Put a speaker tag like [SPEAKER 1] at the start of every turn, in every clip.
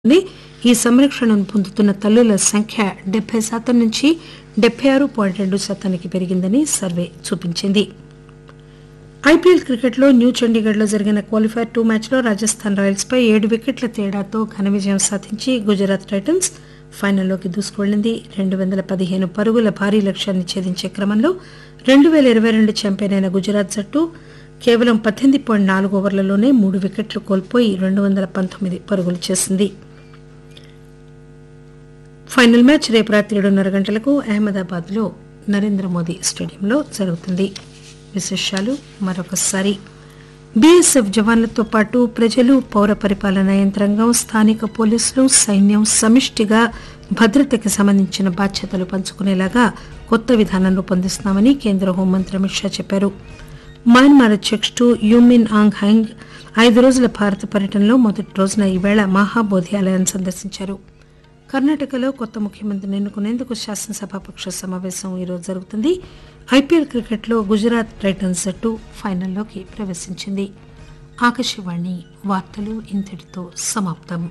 [SPEAKER 1] ఉంది. ఈ సంరక్షణను పొందుతున్న తల్లుల సంఖ్య డెబ్బై శాతం నుంచి డెబ్బై ఆరు పాయింట్ రెండు శాతానికి పెరిగిందని సర్వే చూపించింది ఐపీఎల్ క్రికెట్లో న్యూ చండీగఢ్లో జరిగిన క్వాలిఫైర్ టూ మ్యాచ్లో రాజస్థాన్ రాయల్స్ పై ఏడు వికెట్ల తేడాతో ఘన విజయం సాధించి గుజరాత్ టైటన్స్ ఫైనల్లోకి దూసుకువెళ్లింది రెండు వందల పదిహేను పరుగుల భారీ లక్ష్యాన్ని ఛేదించే క్రమంలో రెండు పేల ఇరవై రెండు ఛాంపియన్ అయిన గుజరాత్ జట్టు కేవలం పద్దెనిమిది పాయింట్ నాలుగు ఓవర్లలోనే మూడు వికెట్లు కోల్పోయి రెండు వందల పంతొమ్మిది పరుగులు చేసింది ఫైనల్ మ్యాచ్ రేపు రాత్రి ఏడున్నర గంటలకు అహ్మదాబాద్ లో నరేంద్ర మోదీ స్టేడియంలో జరుగుతుంది విశేషాలు మరొకసారి బీఎస్ఎఫ్ జవాన్లతో పాటు ప్రజలు పౌర పరిపాలనా యంత్రాంగం స్థానిక పోలీసులు సైన్యం సమిష్టిగా భద్రతకి సంబంధించిన బాధ్యతలు పంచుకునేలాగా కొత్త విధానం రూపొందిస్తున్నామని కేంద్ర హోంమంత్రి అమిత్ షా చెప్పారు మయన్మార్ అధ్యక్షుడు యూమిన్ ఆంగ్ హైంగ్ ఐదు రోజుల భారత పర్యటనలో మొదటి రోజున ఈవేళ మహాబోధి ఆలయాన్ని సందర్శించారు కర్ణాటకలో కొత్త ముఖ్యమంత్రిని ఎన్నుకునేందుకు శాసనసభాపక్ష సమావేశం ఈరోజు జరుగుతుంది ఐపీఎల్ క్రికెట్లో గుజరాత్ టైటన్స్ జట్టు ఫైనల్లోకి ప్రవేశించింది ఆకాశవాణి వార్తలు ఇంతటితో సమాప్తం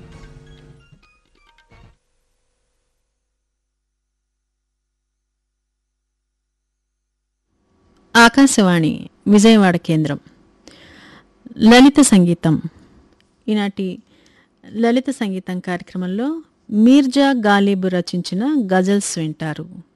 [SPEAKER 2] ఆకాశవాణి విజయవాడ కేంద్రం లలిత సంగీతం ఈనాటి లలిత సంగీతం కార్యక్రమంలో మీర్జా గాలిబ్ రచించిన గజల్స్ వింటారు